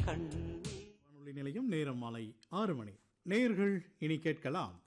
கண்ணீர் வானொலி நிலையம் நேரம் மாலை ஆறு மணி நேயர்கள் இனி கேட்கலாம்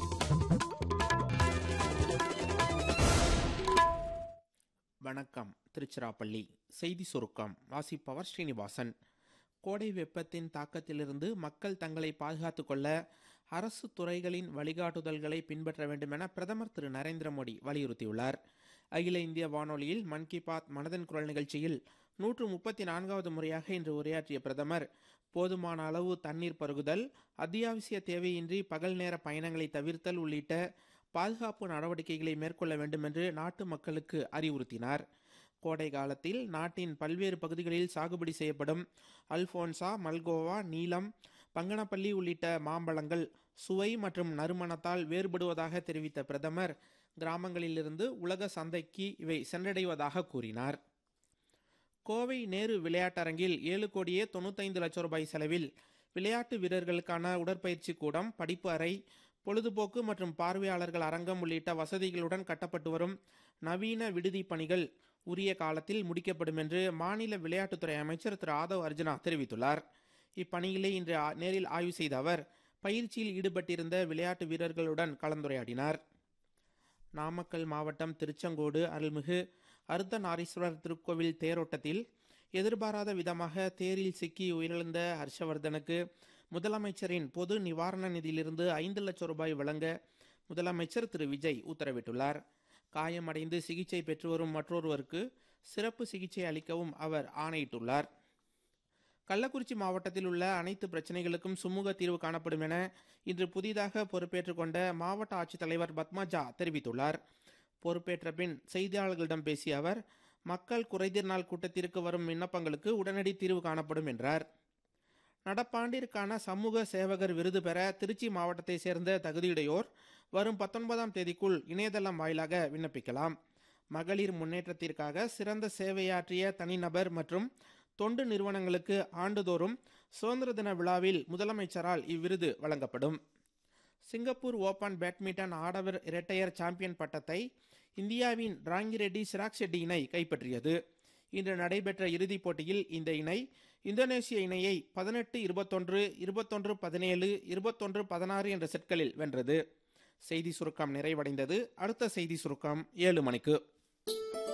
வணக்கம் திருச்சிராப்பள்ளி செய்தி சுருக்கம் வாசிப்பவர் ஸ்ரீனிவாசன் கோடை வெப்பத்தின் தாக்கத்திலிருந்து மக்கள் தங்களை பாதுகாத்துக் கொள்ள அரசு துறைகளின் வழிகாட்டுதல்களை பின்பற்ற வேண்டும் என பிரதமர் திரு நரேந்திர மோடி வலியுறுத்தியுள்ளார் அகில இந்திய வானொலியில் மன் கி பாத் மனதின் குரல் நிகழ்ச்சியில் நூற்று முப்பத்தி நான்காவது முறையாக இன்று உரையாற்றிய பிரதமர் போதுமான அளவு தண்ணீர் பருகுதல் அத்தியாவசிய தேவையின்றி பகல் நேர பயணங்களை தவிர்த்தல் உள்ளிட்ட பாதுகாப்பு நடவடிக்கைகளை மேற்கொள்ள வேண்டும் என்று நாட்டு மக்களுக்கு அறிவுறுத்தினார் கோடை காலத்தில் நாட்டின் பல்வேறு பகுதிகளில் சாகுபடி செய்யப்படும் அல்போன்சா மல்கோவா நீலம் பங்கனப்பள்ளி உள்ளிட்ட மாம்பழங்கள் சுவை மற்றும் நறுமணத்தால் வேறுபடுவதாக தெரிவித்த பிரதமர் கிராமங்களிலிருந்து உலக சந்தைக்கு இவை சென்றடைவதாக கூறினார் கோவை நேரு விளையாட்டரங்கில் ஏழு கோடியே தொண்ணூத்தைந்து லட்சம் ரூபாய் செலவில் விளையாட்டு வீரர்களுக்கான உடற்பயிற்சி கூடம் படிப்பு அறை பொழுதுபோக்கு மற்றும் பார்வையாளர்கள் அரங்கம் உள்ளிட்ட வசதிகளுடன் கட்டப்பட்டு வரும் நவீன விடுதி பணிகள் உரிய காலத்தில் முடிக்கப்படும் என்று மாநில விளையாட்டுத்துறை அமைச்சர் திரு ஆதவ் அர்ஜுனா தெரிவித்துள்ளார் இப்பணிகளை இன்று ஆ- நேரில் ஆய்வு செய்த அவர் பயிற்சியில் ஈடுபட்டிருந்த விளையாட்டு வீரர்களுடன் கலந்துரையாடினார் நாமக்கல் மாவட்டம் திருச்செங்கோடு அருள்மிகு அர்த்தநாரீஸ்வரர் திருக்கோவில் தேரோட்டத்தில் எதிர்பாராத விதமாக தேரில் சிக்கி உயிரிழந்த ஹர்ஷவர்தனுக்கு முதலமைச்சரின் பொது நிவாரண நிதியிலிருந்து ஐந்து லட்சம் ரூபாய் வழங்க முதலமைச்சர் திரு விஜய் உத்தரவிட்டுள்ளார் காயமடைந்து சிகிச்சை பெற்று வரும் மற்றொருவருக்கு சிறப்பு சிகிச்சை அளிக்கவும் அவர் ஆணையிட்டுள்ளார் கள்ளக்குறிச்சி மாவட்டத்தில் உள்ள அனைத்து பிரச்சனைகளுக்கும் சுமூக தீர்வு காணப்படும் என இன்று புதிதாக பொறுப்பேற்றுக் கொண்ட மாவட்ட ஆட்சித்தலைவர் பத்மஜா தெரிவித்துள்ளார் பொறுப்பேற்ற பின் செய்தியாளர்களிடம் பேசிய அவர் மக்கள் குறைதீர் நாள் கூட்டத்திற்கு வரும் விண்ணப்பங்களுக்கு உடனடி தீர்வு காணப்படும் என்றார் நடப்பாண்டிற்கான சமூக சேவகர் விருது பெற திருச்சி மாவட்டத்தை சேர்ந்த தகுதியுடையோர் வரும் பத்தொன்பதாம் தேதிக்குள் இணையதளம் வாயிலாக விண்ணப்பிக்கலாம் மகளிர் முன்னேற்றத்திற்காக சிறந்த சேவையாற்றிய தனிநபர் மற்றும் தொண்டு நிறுவனங்களுக்கு ஆண்டுதோறும் சுதந்திர தின விழாவில் முதலமைச்சரால் இவ்விருது வழங்கப்படும் சிங்கப்பூர் ஓபன் பேட்மிண்டன் ஆடவர் இரட்டையர் சாம்பியன் பட்டத்தை இந்தியாவின் ராங்கி ரெட்டி சிராக் ஷெட்டி இணை கைப்பற்றியது இன்று நடைபெற்ற இறுதிப் போட்டியில் இந்த இணை இந்தோனேசிய இணையை பதினெட்டு இருபத்தொன்று இருபத்தொன்று பதினேழு இருபத்தொன்று பதினாறு என்ற செட்களில் வென்றது செய்தி சுருக்கம் நிறைவடைந்தது அடுத்த செய்தி சுருக்கம் ஏழு மணிக்கு